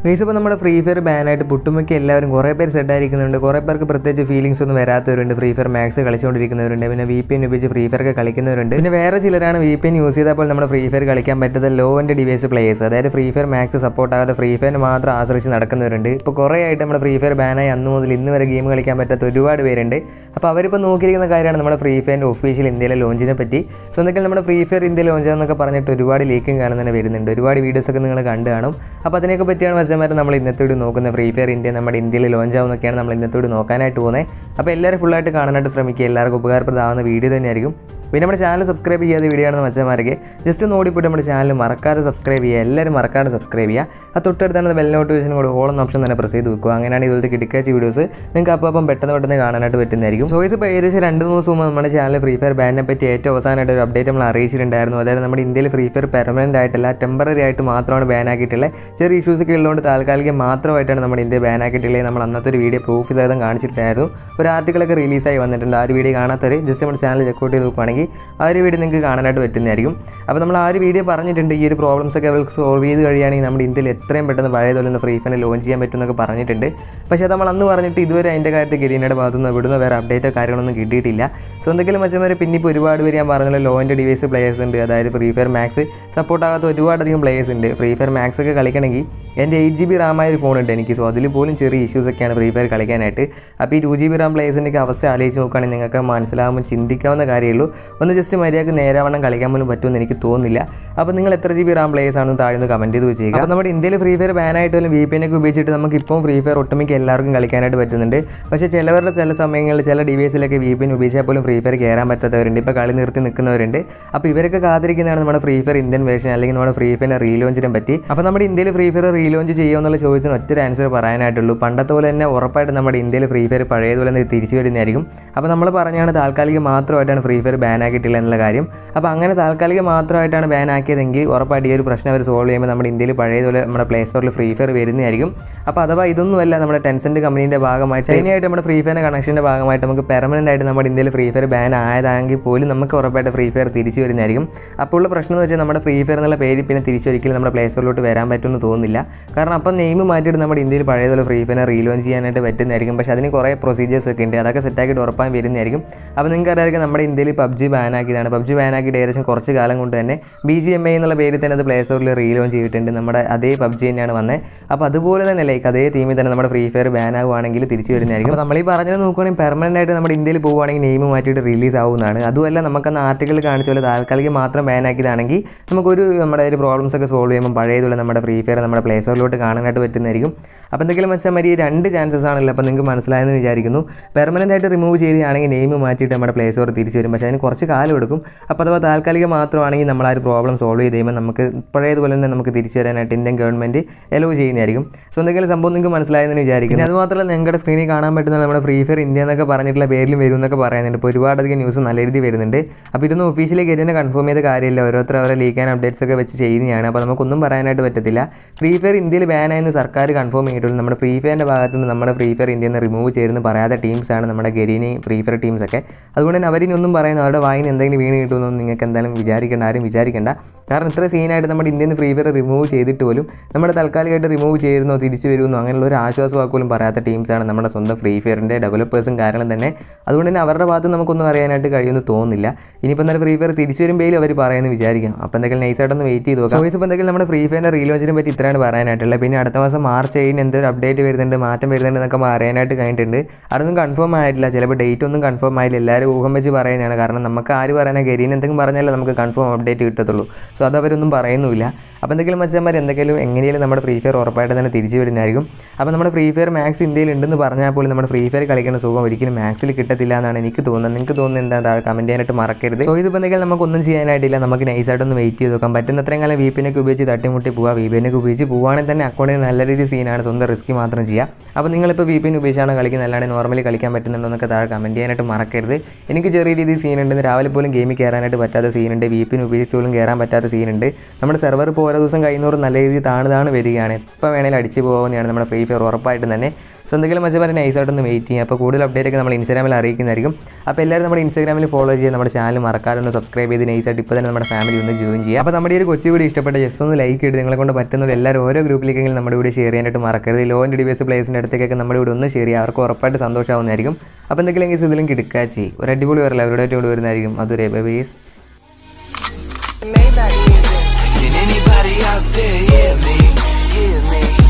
Guys ഇപ്പോൾ നമ്മുടെ free fire ബാനായിട്ട് പുട്ടുമൊക്കെ എല്ലാവരും കുറേ പേര് സെറ്റായിരിക്കുന്നുണ്ട് കുറേ പേർക്ക് പ്രത്യേകിച്ച് ഫീലിംഗ്സ് ഒന്നും വരാത്തവരുണ്ട് ഫ്രീ ഫയർ മാക്സ് കളിച്ചുകൊണ്ടിരിക്കുന്നവരുണ്ട് പിന്നെ വി പി എൻ ഉപയോഗിച്ച് ഫ്രീ ഫയർ ഒക്കെ കളിക്കുന്നവരുണ്ട് പിന്നെ വേറെ ചിലരാണ് വി പി എൻ യൂസ് ചെയ്തപ്പോൾ നമ്മുടെ ഫ്രീ ഫയർ കളിക്കാൻ പറ്റാത്ത ലോ എൻ്റെ ഡിവൈസ് പ്ലേയേഴ്സ് അതായത് ഫ്രീ ഫയർ മാക്സ് സപ്പോർട്ട് ആകാതെ ഫ്രീ ഫയറിന് മാത്രം ആശ്രയിച്ച് നടക്കുന്നവരുണ്ട് ഇപ്പോൾ കുറേ ആയിട്ട് നമ്മുടെ ഫ്രീ ഫയർ ബാനായി അന്ന് മുതൽ ഇന്ന് വരെ ഗെയിം കളിക്കാൻ പറ്റാത്ത ഒരുപാട് പേരുണ്ട് അപ്പോൾ അവരിപ്പോൾ നോക്കിയിരിക്കുന്ന കാര്യമാണ് നമ്മുടെ ഫ്രീ ഫയറിൻ്റെ ഒഫീഷ്യൽ ഇന്ത്യയിലെ ലോഞ്ചിനെ പറ്റി സോ എന്തൊക്കെ നമ്മുടെ ഫ്രീ ഫയർ ഇന്ത്യ ലോഞ്ച് എന്നൊക്കെ പറഞ്ഞിട്ട് ഒരുപാട് ലീക്കും കാണുന്ന തന്നെ വരുന്നുണ്ട് ഒരുപാട് വീഡിയോസ് ഒക്കെ നിങ്ങൾ കണ്ടു കാണും അപ്പോൾ അതിനെയൊക്കെ പറ്റിയാണ് മച്ചന്മാർ നമ്മൾ ഇന്നത്തെ വീഡിയോ നോക്കുന്നത് ഫ്രീ ഫയർ ഇന്ത്യ നമ്മുടെ ഇന്ത്യയിൽ ലോഞ്ച് ആവുന്നൊക്കെയാണ് നമ്മൾ ഇന്നത്തെ വീഡിയോ നോക്കാനായിട്ട് പോകുന്നത് അപ്പോൾ എല്ലാവരും ഫുള്ളായിട്ട് കാണാനായിട്ട് ശ്രമിക്കുക എല്ലാവർക്കും ഉപകാരപ്രദമാവുന്ന വീഡിയോ തന്നെയായിരിക്കും പിന്നെ നമ്മുടെ ചാനൽ സബ്സ്ക്രൈബ് ചെയ്യാതെ വീഡിയോ ആണെന്ന് മച്ചന്മാർക്ക് ജസ്റ്റ് ഒന്ന് ഓടിപ്പോയിട്ട് നമ്മുടെ ചാനൽ മറക്കാതെ സബ്സ്ക്രൈബ് ചെയ്യുക എല്ലാവരും മറക്കാതെ സബ്സ്ക്രൈബ് ചെയ്യുക ആ തൊട്ടടുത്താണ് ബെൽ നോട്ടിഫിക്കേഷൻ കൂടെ ഓൾ എന്ന ഓപ്ഷൻ തന്നെ പ്രസ് ചെയ്ത് വെക്കുക അങ്ങനെയാണ് ഇതുപോലത്തെ കിടക്കാച്ച വീഡിയോസ് നിങ്ങൾക്ക് അപ്പോൾ അപ്പം പെട്ടെന്ന് പെട്ടെന്ന് കാണാനായിട്ട് പറ്റുന്നതായിരിക്കും ചോയ്സ് ഇപ്പോൾ ഏകദേശം രണ്ട് മൂന്ന് ദിവസം മുമ്പ് നമ്മുടെ ചാനൽ ഫ്രീ ഫയർ ബാനിനെ പറ്റി ഏറ്റവും അവസാനമായിട്ട് ഒരു അപ്ഡേറ്റ് നമ്മൾ അറിയിച്ചിട്ടുണ്ടായിരുന്നു അതായത് നമ്മുടെ ഇന്ത്യയിൽ ഫ്രീ ഫയർ പെർമനൻ്റ് ആയിട്ടല്ല ടെമ്പററി ആയിട്ട് മാത്രമാണ് ബാൻ ആക്കിയിട്ടുള്ളത് ചെറിയ ഇഷ്യൂസ് ഒക്കെ ഉള്ളതുകൊണ്ട് താൽക്കാലികം മാത്രമായിട്ടാണ് നമ്മുടെ ഇന്ത്യ ബാൻ ആക്കിയിട്ടുള്ളത് നമ്മൾ അന്നത്തെ ഒരു വീഡിയോ പ്രൂഫ് സഹിതം കാണിച്ചിട്ടുണ്ടായിരുന്നു ഒരു ആർട്ടിക്കിളൊക്കെ റിലീസായി വന്നിട്ടുണ്ട് ആ ഒരു വീഡിയോ കാണാത്തവർ ജസ്റ്റ് നമ്മുടെ ചാനൽ ചെക്കൗട്ട് ചെയ്ത് നോക്കുകയാണെങ്കിൽ ആ ഒരു വീഡിയോ നിങ്ങൾക്ക് കാണാനായിട്ട് പറ്റുന്നതായിരിക്കും അപ്പോൾ നമ്മൾ ആ ഒരു വീഡിയോ പറഞ്ഞിട്ടുണ്ട് ഈ ഒരു പ്രോബ്ലംസ് ഒക്കെ അവർക്ക് സോൾവ് ചെയ്ത് കഴിയുകയാണെങ്കിൽ നമ്മുടെ ഇന്ത്യയിൽ എത്രയും പെട്ടെന്ന് പഴയതുപോലെ തന്നെ ഫ്രീ ഫയർ ലോഞ്ച് ചെയ്യാൻ പറ്റുമെന്നൊക്കെ പറഞ്ഞിട്ടുണ്ട് പക്ഷേ അത് നമ്മൾ അന്ന് പറഞ്ഞിട്ട് ഇതുവരെ അതിൻ്റെ കാര്യത്തിൽ ഗരീനയുടെ ഭാഗത്തു നിന്ന് ഇവിടുന്ന് വേറെ അപ്ഡേറ്റോ കാര്യങ്ങളൊന്നും കിട്ടിയിട്ടില്ല സോ എന്തെങ്കിലും മച്ചന്മാരെ പിന്നെ ഇപ്പോൾ ഒരുപാട് പേര് ഞാൻ പറഞ്ഞല്ലോ ലോ എൻ്റെ ഡിവൈസ് പ്ലേയേഴ്സ് ഉണ്ട് അതായത് ഫ്രീ ഫയർ മാക്സ് സപ്പോർട്ട് ആകാത്ത ഒരുപാടധികം പ്ലേയേഴ്സ് ഉണ്ട് ഫ്രീ ഫയർ മാക്സ് ഒക്കെ കളിക്കണമെങ്കിൽ എൻ്റെ എയ്റ്റ് ജി ബി റാമായ ഒരു ഫോൺ ഉണ്ട് എനിക്ക് സോ അതിൽ പോലും ചെറിയ ഇഷ്യൂസ് ഒക്കെയാണ് ഫ്രീ ഫയർ കളിക്കാനായിട്ട് അപ്പോൾ ഈ ടു ജി ബി റാം പ്ലേയേഴ്സിൻ്റെ അവസ്ഥ ആലോചിച്ച് നോക്കുകയാണെങ്കിൽ നിങ്ങൾക്ക് മനസ്സിലാകുമ്പോൾ ചിന്തിക്കാവുന്ന കാര്യമുള്ളൂ ഒന്ന് ജസ്റ്റ് മര്യാദക്ക് നേരാവണ്ണം കളിക്കാൻ പോലും പറ്റുമെന്ന് എനിക്ക് തോന്നുന്നില്ല അപ്പോൾ നിങ്ങൾ എത്ര ജി ബി റാം പ്ലേയേഴ്സ് ആണെന്ന് താഴെ ഒന്ന് കമൻറ്റ് ചെയ്ത് വെച്ചേക്കുക അപ്പോൾ നമ്മുടെ ഇന്ത്യയിൽ ഫ്രീ ഫയർ ബാനായിട്ട് വല്ല വി പി എൻ ഒക്കെ ഉപയോഗിച്ചിട്ട് നമുക്ക് ഇപ്പോൾ ഫ്രീ ഫയർ ഒട്ടുമിക്ക എല്ലാവർക്കും കളിക്കാനായിട്ട് പറ്റുന്നുണ്ട് പക്ഷേ ചിലവരുടെ ചില സമയങ്ങളിൽ ചില ഡിവൈസിലൊക്കെ വി പി എൻ ഉപയോഗിച്ചാൽ പോലും ഫ്രീ ഫയർ കയറാൻ പറ്റാത്തവരുണ്ട് ഇപ്പോൾ കളി നിർത്തി നിൽക്കുന്നവരുണ്ട് അപ്പോൾ ഇവരൊക്കെ കാത്തിരിക്കുന്നതാണ് നമ്മുടെ ഫ്രീ ഫയർ ഇന്ത്യൻ വേർഷൻ അല്ലെങ്കിൽ നമ്മുടെ ഫ്രീ ഫയറിൻ്റെ റീലോഞ്ചിനെ പറ്റി അപ്പോൾ നമ്മുടെ ഇന്ത്യയിൽ ഫ്രീ ഫയർ റീലോഞ്ച് ചെയ്യുമെന്നുള്ള ചോദ്യത്തിന് ഒറ്റ ആൻസർ പറയാനായിട്ടുള്ളൂ പണ്ടത്തെ പോലെ തന്നെ ഉറപ്പായിട്ട് നമ്മുടെ ഇന്ത്യയിൽ ഫ്രീ ഫയർ പഴയതുപോലെ തന്നെ തിരിച്ചു വരുന്നതായിരിക്കും അപ്പോൾ നമ്മൾ പറഞ്ഞാണ് താൽക്കാലികം മാത്രമായിട്ടാണ് ഫ്രീ ഫയർ ബാൻ ആക്കിയിട്ടുള്ളത് എന്നുള്ള കാര്യം അപ്പോൾ അങ്ങനെ താൽക്കാലികം മാത്രമായിട്ടാണ് ബാൻ ആക്കിയതെങ്കിൽ ഉറപ്പായിട്ട് ഈ ഒരു പ്രശ്നം അവർ സോൾവ് ചെയ്യുമ്പോൾ നമ്മുടെ ഇന്ത്യയിൽ പഴയതുപോലെ നമ്മുടെ പ്ലേ സ്റ്റോറിൽ ഫ്രീ ഫയർ വരുന്നതായിരിക്കും അപ്പോൾ അഥവാ ഇതൊന്നുമല്ല നമ്മുടെ ടെൻസെൻറ്റ് കമ്പനീൻ്റെ ഭാഗമായിട്ട് ചൈനയായിട്ട് നമ്മുടെ ഫ്രീ ഫയറിൻ്റെ കണക്ഷൻ്റെ ഭാഗമായിട്ട് നമുക്ക് പെർമനൻ്റ് ആയിട്ട് നമ്മുടെ ഇന്ത്യയിൽ ഫ്രീ ഫയർ ബാൻ ആയതാണെങ്കിൽ പോലും നമുക്ക് ഉറപ്പായിട്ട് ഫ്രീ ഫയർ തിരിച്ചു വരുന്നതായിരിക്കും അപ്പോൾ ഉള്ള പ്രശ്നം എന്ന് വെച്ചാൽ നമ്മുടെ ഫ്രീ ഫയർ എന്നുള്ള പേര് പിന്നെ തിരിച്ചൊരിക്കലും നമ്മുടെ പ്ലേ സ്റ്റോറിലോട്ട് വരാൻ പറ്റുമെന്ന് തോന്നുന്നില്ല കാരണം അപ്പം നെയിം മാറ്റിയിട്ട് നമ്മുടെ ഇന്ത്യയിൽ പഴയതുപോലെ ഫ്രീ ഫയറിനെ റീലോഞ്ച് ചെയ്യാനായിട്ട് പറ്റുന്നതായിരിക്കും പക്ഷേ അതിന് കുറേ പ്രൊസീജിയേഴ്സ് ഒക്കെ ഉണ്ട് അതൊക്കെ സെറ്റാക്കിയിട്ട് ഉറപ്പാൻ വരുന്നതായിരിക്കും അപ്പോൾ നിങ്ങൾക്ക് അറിയാമായിരിക്കും നമ്മുടെ ഇന്ത്യയിൽ പബ്ജി ബാൻ ആക്കിയതാണ് പബ്ജി ബാൻ ആക്കിയിട്ട് ഏകദേശം കുറച്ച് കാലം കൊണ്ട് തന്നെ ബി ജി എം ഐ എന്നുള്ള പേരിൽ തന്നെ അത് പ്ലേ സ്റ്റോറിൽ റീലോഞ്ച് ചെയ്തിട്ടുണ്ട് നമ്മുടെ അതേ പബ്ജി തന്നെയാണ് വന്നത് അപ്പോൾ അതുപോലെ തന്നെ ലൈക്ക് അതേ തീമിൽ തന്നെ നമ്മുടെ ഫ്രീ ഫയർ ബാൻ ആകുവാണെങ്കിൽ തിരിച്ചു വരുന്നതായിരിക്കും അപ്പോൾ നമ്മൾ ഈ പറഞ്ഞത് നോക്കുകയാണെങ്കിൽ പെർമനൻ്റ് ആയിട്ട് നമ്മുടെ ഇന്ത്യയിൽ പോകുവാണെങ്കിൽ നെയിം മാറ്റിയിട്ട് റിലീസ് ആവുന്നതാണ് അതുമല്ല നമുക്കന്ന് ആർട്ടിക്കിൾ കാണിച്ച പോലെ താൽക്കാലികം മാത്രം ബാൻ ആക്കിയതാണെങ്കിൽ നമുക്കൊരു നമ്മുടെ ഒരു പ്രോബ്ലംസ് ഒക്കെ സോൾവ് ചെയ്യുമ്പോൾ പഴയതുപോലെ നമ്മുടെ ഫ്രീ ഫയർ നമ്മുടെ പ്ലേ സ്റ്റോറിലോട്ട് കാണാനായിട്ട് പറ്റുന്നതായിരിക്കും അപ്പോൾ എന്തെങ്കിലും വെച്ചാൽ മതി ഈ രണ്ട് ചാൻസസ് ആണല്ലോ അപ്പോൾ നിങ്ങൾക്ക് മനസ്സിലായെന്ന് വിചാരിക്കുന്നു പെർമനൻ്റ് ആയിട്ട് റിമൂവ് ചെയ്യുകയാണെങ്കിൽ നെയിം മാറ്റിയിട്ട് നമ്മുടെ പ്ലേ സ്റ്റോർ തിരിച്ചു വരും പക്ഷേ അതിന് കുറച്ച് കാലം എടുക്കും അപ്പോൾ അഥവാ താൽക്കാലികം മാത്രമാണെങ്കിൽ നമ്മൾ ആ ഒരു പ്രോബ്ലം സോൾവ് ചെയ്ത് കഴിയുമ്പോൾ നമുക്ക് പഴയതുപോലെ തന്നെ നമുക്ക് തിരിച്ചു വരാനായിട്ട് ഇന്ത്യൻ ഗവൺമെൻറ് എലോ ചെയ്യുന്നതായിരിക്കും സോ എന്തെങ്കിലും സംഭവം നിങ്ങൾക്ക് മനസ്സിലായെന്ന് വിചാരിക്കുന്നു അതുമാത്രമല്ല നിങ്ങളുടെ സ്ക്രീനിൽ കാണാൻ പറ്റുന്ന നമ്മുടെ ഫ്രീ ഫയർ ഇന്ത്യ എന്നൊക്കെ പറഞ്ഞിട്ടുള്ള പേരിലും വരും എന്നൊക്കെ പറയുന്നുണ്ട് ഇപ്പോൾ ഒരുപാടധികം ന്യൂസ് നല്ല രീതിയിൽ വരുന്നുണ്ട് അപ്പോൾ ഇതൊന്നും ഒഫീഷ്യലി ഗെറ്റിനെ കൺഫേം ചെയ്ത കാര്യമില്ല ഓരോരുത്തർ അവരെ ലീക്ക് ആൻഡ് അപ്ഡേറ്റ്സ് ഒക്കെ വെച്ച് ചെയ്യുന്നതാണ് അപ്പോൾ നമുക്കൊന്നും പറയാനായിട്ട് പറ്റത്തില്ല ഫ്രീ ഫയർ ഇന്ത്യയിൽ ബാൻ ആയെന്ന് സർക്കാർ കൺഫേം ചെയ്തിട്ടുള്ളൂ നമ്മുടെ ഫ്രീ ഫയറിൻ്റെ ഭാഗത്ത് നിന്ന് നമ്മുടെ ഫ്രീ ഫയർ ഇന്ത്യയിൽ നിന്ന് റിമൂവ് ചെയ്തെന്ന് പറയാത്ത ടീംസാണ് നമ്മുടെ ഗരീനി ഫ്രീ ഫയർ ടീംസൊക്കെ അതുകൊണ്ട് തന്നെ അവരിനി ഒന്നും പറയുന്നു അവരുടെ വായിന് എന്തെങ്കിലും വീണ് കിട്ടുമെന്നൊന്നും നിങ്ങൾക്ക് എന്തായാലും വിചാരിക്കേണ്ട ആരും വിചാരിക്കേണ്ട കാരണം ഇത്ര സീനായിട്ട് നമ്മുടെ ഇന്ത്യൻ ഫ്രീ ഫയർ റിമൂവ് ചെയ്തിട്ട് പോലും നമ്മുടെ താൽക്കാലികമായിട്ട് റിമൂവ് ചെയ്യുന്നോ തിരിച്ചു വരുന്നോ അങ്ങനെയുള്ള ഒരു ആശ്വാസവാക്ക് പോലും പറയാത്ത ടീംസാണ് നമ്മുടെ സ്വന്തം ഫ്രീ ഫയറിൻ്റെ ഡെവലപ്പേഴ്സും കാരണം തന്നെ അതുകൊണ്ട് തന്നെ അവരുടെ ഭാഗത്ത് നമുക്കൊന്നും അറിയാനായിട്ട് കഴിയുമെന്ന് തോന്നുന്നില്ല ഇനിയിപ്പോൾ എന്തായാലും ഫ്രീ ഫയർ തിരിച്ചു വരുമ്പോഴേലും അവർ പറയുമെന്ന് വിചാരിക്കാം അപ്പോൾ എന്തെങ്കിലും നൈസായിട്ടൊന്ന് വെയിറ്റ് ചെയ്ത് നോക്കാം ചോയ്സ് ഇപ്പോൾ എന്തെങ്കിലും നമ്മുടെ ഫ്രീ ഫയറിൻ്റെ റീലോഞ്ചിനെ പറ്റി ഇത്രയാണ് പറയാനായിട്ടുള്ളത് പിന്നെ അടുത്ത മാസം മാർച്ച് ഏഴിന് എന്തൊരു അപ്ഡേറ്റ് വരുന്നുണ്ട് മാറ്റം വരുന്നുണ്ട് എന്നൊക്കെ അറിയാനായിട്ട് കഴിഞ്ഞിട്ടുണ്ട് അതൊന്നും കൺഫേം ആയിട്ടില്ല ചിലപ്പോൾ ഡേറ്റ് ഒന്നും കൺഫേം ആയില്ല എല്ലാവരും ഊഹം വെച്ച് പറയുന്നതാണ് കാരണം നമുക്ക് ആര് പറയാനാണ് ഗരീൻ എന്തെങ്കിലും പറഞ്ഞാലേ നമുക്ക് കൺഫേം അപ്ഡേറ്റ് കിട്ടത്തുള്ളൂ സോ അത് അവരൊന്നും പറയുന്നുമില്ല അപ്പോൾ എന്തെങ്കിലും മച്ചന്മാർ എന്തെങ്കിലും എങ്ങനെയും നമ്മുടെ ഫ്രീ ഫയർ ഉറപ്പായിട്ട് തന്നെ തിരിച്ചു വരുന്നതായിരിക്കും അപ്പോൾ നമ്മുടെ ഫ്രീ ഫയർ മാക്സ് ഇന്ത്യയിൽ ഉണ്ടെന്ന് പറഞ്ഞാൽ പോലും നമ്മുടെ ഫ്രീ ഫയർ കളിക്കുന്ന സുഖം ഒരിക്കലും മാക്സിൽ കിട്ടത്തില്ല എന്നാണ് എനിക്ക് തോന്നുന്നത് നിങ്ങൾക്ക് തോന്നുന്നത് എന്താ താഴെ കമൻറ്റ് ചെയ്യാനായിട്ട് മറക്കരുത് സോ ഇതിപ്പോൾ എന്തെങ്കിലും നമുക്കൊന്നും ചെയ്യാനായിട്ടില്ല നമുക്ക് നൈസായിട്ടൊന്ന് വെയിറ്റ് ചെയ്ത് നോക്കാം പറ്റുന്നത്രയും കാലം വി പി ഒക്കെ ഉപയോഗിച്ച് തട്ടിമുട്ടി പോവുക വി പി ഒക്കെ ഉപയോഗിച്ച് പോവുകയാണെങ്കിൽ തന്നെ അക്കൗണ്ടിൽ നല്ല രീതിയിൽ സീനാണ് സ്വന്തം റിസ്ക് മാത്രം ചെയ്യുക അപ്പോൾ നിങ്ങളിപ്പോൾ വി പി എൻ ഉപയോഗിച്ചാണ് കളിക്കുന്നത് അല്ലാണ്ട് നോർമലി കളിക്കാൻ പറ്റുന്നുണ്ടോ എന്നൊക്കെ താഴെ കമൻറ്റ് ചെയ്യാനായിട്ട് മറക്കരുത് എനിക്ക് ചെറിയ രീതിയിൽ സീനുണ്ട് ഇന്ന് രാവിലെ പോലും ഗെയിമിൽ കയറാനായിട്ട് പറ്റാത്ത സീനുണ്ട് വി പി എൻ ഉപയോഗിച്ച് പോലും കയറാൻ പറ്റാത്ത സീനുണ്ട് നമ്മുടെ സെർവർ ഇപ്പോൾ ഓരോ ദിവസം കഴിയുന്നവർ നല്ല രീതിയിൽ താണു താണ് വരികയാണ് എപ്പോൾ വേണേലും അടിച്ച് പോകുന്നതാണ് നമ്മുടെ ഫ്രീ ഫയർ ഉറപ്പായിട്ടും തന്നെ സോ സോ എന്തെങ്കിലും മച്ചമാരെ നൈസായിട്ടൊന്ന് വെയിറ്റ് ചെയ്യാം അപ്പോൾ കൂടുതൽ അപ്ഡേറ്റ് ഒക്കെ നമ്മൾ ഇൻസ്റ്റാഗ്രാമിൽ അറിയിക്കുന്നതായിരിക്കും അപ്പോൾ എല്ലാവരും നമ്മുടെ ഇൻസ്റ്റാഗ്രാമിൽ ഫോളോ ചെയ്യുക നമ്മുടെ ചാനൽ മറക്കാതെ ഒന്ന് സബ്സ്ക്രൈബ് ചെയ്ത് നൈസായിട്ട് ഇപ്പോൾ തന്നെ നമ്മുടെ ഫാമിലി ഒന്ന് ജോയിൻ ചെയ്യുക അപ്പോൾ നമ്മുടെ ഈ ഒരു കൊച്ചു വീഡിയോ ഇഷ്ടപ്പെട്ട ജസ്റ്റ് ഒന്ന് ലൈക്ക് ചെയ്ത് നിങ്ങളെ കൊണ്ട് പറ്റുന്നത് എല്ലാവരും ഓരോ ഗ്രൂപ്പിലേക്കെങ്കിലും നമ്മുടെ വീഡിയോ ഷെയർ ചെയ്യാനായിട്ട് മറക്കരുത് ലോ ആൻഡ് ഡിവൈസ് പ്ലേസിൻ്റെ അടുത്തേക്കൊക്കെ നമ്മുടെ വീഡിയോ ഒന്ന് ഷെയർ ചെയ്യുക അവർക്ക് ഉറപ്പായിട്ട് സന്തോഷമാവുന്നതായിരിക്കും അപ്പോൾ എന്തെങ്കിലും കേസ് ഇതിലും കിടക്കുക ചെയ്യും ഒരു അടിപൊളി വരില്ല അവരുടെ കൊണ്ട് വരുന്നതായിരിക്കും അതൊരു babies Maybach music. Can anybody out there hear me? Hear me?